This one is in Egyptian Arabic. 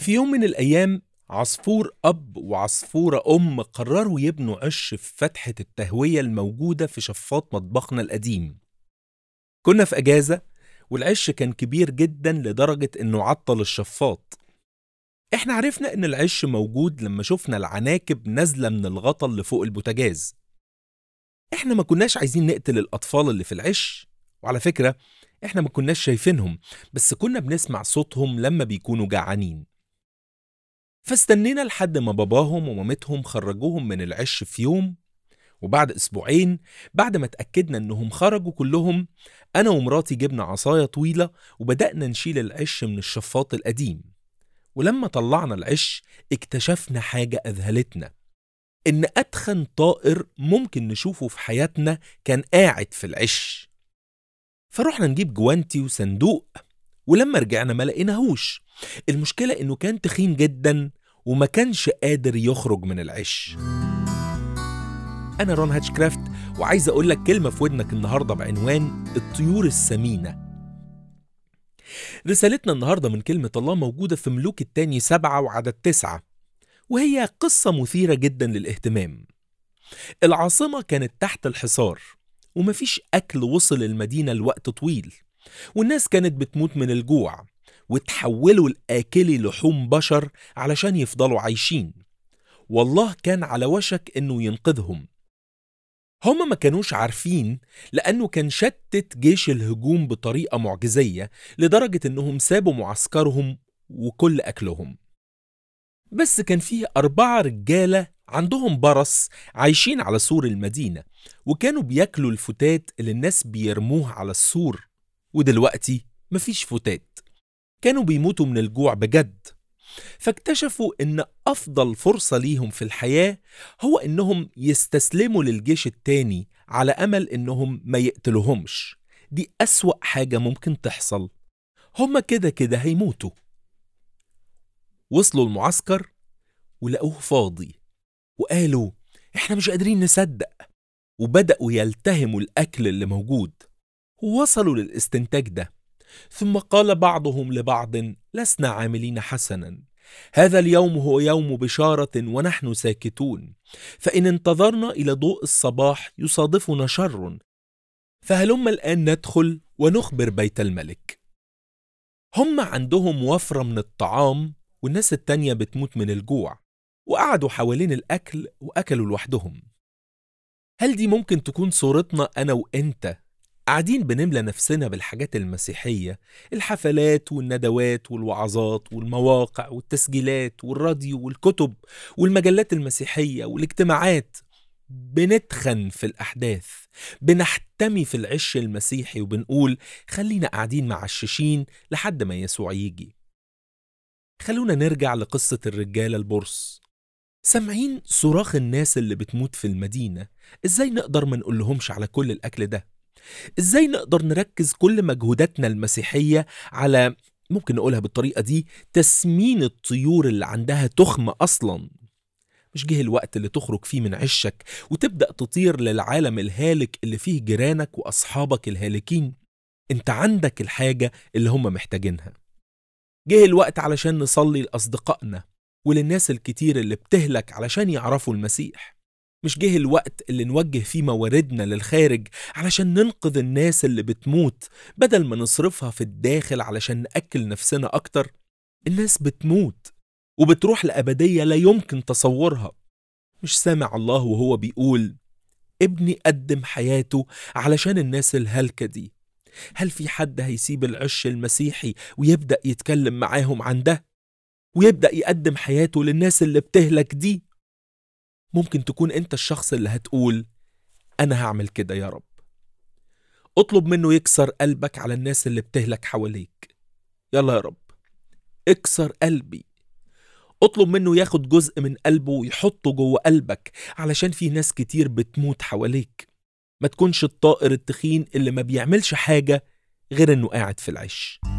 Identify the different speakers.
Speaker 1: في يوم من الأيام عصفور أب وعصفورة أم قرروا يبنوا عش في فتحة التهوية الموجودة في شفاط مطبخنا القديم كنا في أجازة والعش كان كبير جدا لدرجة إنه عطل الشفاط إحنا عرفنا إن العش موجود لما شفنا العناكب نازلة من الغطا اللي فوق البوتاجاز إحنا ما كناش عايزين نقتل الأطفال اللي في العش وعلى فكرة إحنا ما كناش شايفينهم بس كنا بنسمع صوتهم لما بيكونوا جعانين فاستنينا لحد ما باباهم ومامتهم خرجوهم من العش في يوم وبعد اسبوعين بعد ما اتاكدنا انهم خرجوا كلهم انا ومراتي جبنا عصايه طويله وبدانا نشيل العش من الشفاط القديم ولما طلعنا العش اكتشفنا حاجه اذهلتنا ان اتخن طائر ممكن نشوفه في حياتنا كان قاعد في العش فروحنا نجيب جوانتي وصندوق ولما رجعنا ما لقيناهوش المشكله انه كان تخين جدا وما كانش قادر يخرج من العش أنا رون هاتشكرافت وعايز أقول لك كلمة في ودنك النهاردة بعنوان الطيور السمينة رسالتنا النهاردة من كلمة الله موجودة في ملوك التاني سبعة وعدد تسعة وهي قصة مثيرة جدا للاهتمام العاصمة كانت تحت الحصار ومفيش أكل وصل المدينة لوقت طويل والناس كانت بتموت من الجوع وتحولوا لآكلي لحوم بشر علشان يفضلوا عايشين والله كان على وشك انه ينقذهم هما ما كانوش عارفين لأنه كان شتت جيش الهجوم بطريقة معجزية لدرجة إنهم سابوا معسكرهم وكل أكلهم بس كان فيه أربعة رجالة عندهم برص عايشين على سور المدينة وكانوا بياكلوا الفتات اللي الناس بيرموها على السور ودلوقتي مفيش فتات كانوا بيموتوا من الجوع بجد فاكتشفوا ان افضل فرصه ليهم في الحياه هو انهم يستسلموا للجيش التاني على امل انهم ما يقتلوهمش دي اسوا حاجه ممكن تحصل هما كده كده هيموتوا وصلوا المعسكر ولقوه فاضي وقالوا احنا مش قادرين نصدق وبداوا يلتهموا الاكل اللي موجود ووصلوا للاستنتاج ده ثم قال بعضهم لبعض لسنا عاملين حسنا هذا اليوم هو يوم بشاره ونحن ساكتون فان انتظرنا الى ضوء الصباح يصادفنا شر فهلم الان ندخل ونخبر بيت الملك هم عندهم وفره من الطعام والناس التانيه بتموت من الجوع وقعدوا حوالين الاكل واكلوا لوحدهم هل دي ممكن تكون صورتنا انا وانت قاعدين بنملى نفسنا بالحاجات المسيحية الحفلات والندوات والوعظات والمواقع والتسجيلات والراديو والكتب والمجلات المسيحية والاجتماعات بنتخن في الأحداث بنحتمي في العش المسيحي وبنقول خلينا قاعدين معششين لحد ما يسوع يجي خلونا نرجع لقصة الرجالة البرص سامعين صراخ الناس اللي بتموت في المدينة ازاي نقدر ما نقولهمش على كل الأكل ده ازاي نقدر نركز كل مجهوداتنا المسيحية على ممكن نقولها بالطريقة دي تسمين الطيور اللي عندها تخمة أصلا مش جه الوقت اللي تخرج فيه من عشك وتبدأ تطير للعالم الهالك اللي فيه جيرانك وأصحابك الهالكين انت عندك الحاجة اللي هم محتاجينها جه الوقت علشان نصلي لأصدقائنا وللناس الكتير اللي بتهلك علشان يعرفوا المسيح مش جه الوقت اللي نوجه فيه مواردنا للخارج علشان ننقذ الناس اللي بتموت بدل ما نصرفها في الداخل علشان نأكل نفسنا أكتر الناس بتموت وبتروح لأبدية لا يمكن تصورها مش سامع الله وهو بيقول ابني قدم حياته علشان الناس الهلكة دي هل في حد هيسيب العش المسيحي ويبدأ يتكلم معاهم عن ده ويبدأ يقدم حياته للناس اللي بتهلك دي ممكن تكون انت الشخص اللي هتقول انا هعمل كده يا رب اطلب منه يكسر قلبك على الناس اللي بتهلك حواليك يلا يا رب اكسر قلبي اطلب منه ياخد جزء من قلبه ويحطه جوه قلبك علشان في ناس كتير بتموت حواليك ما تكونش الطائر التخين اللي ما بيعملش حاجة غير انه قاعد في العش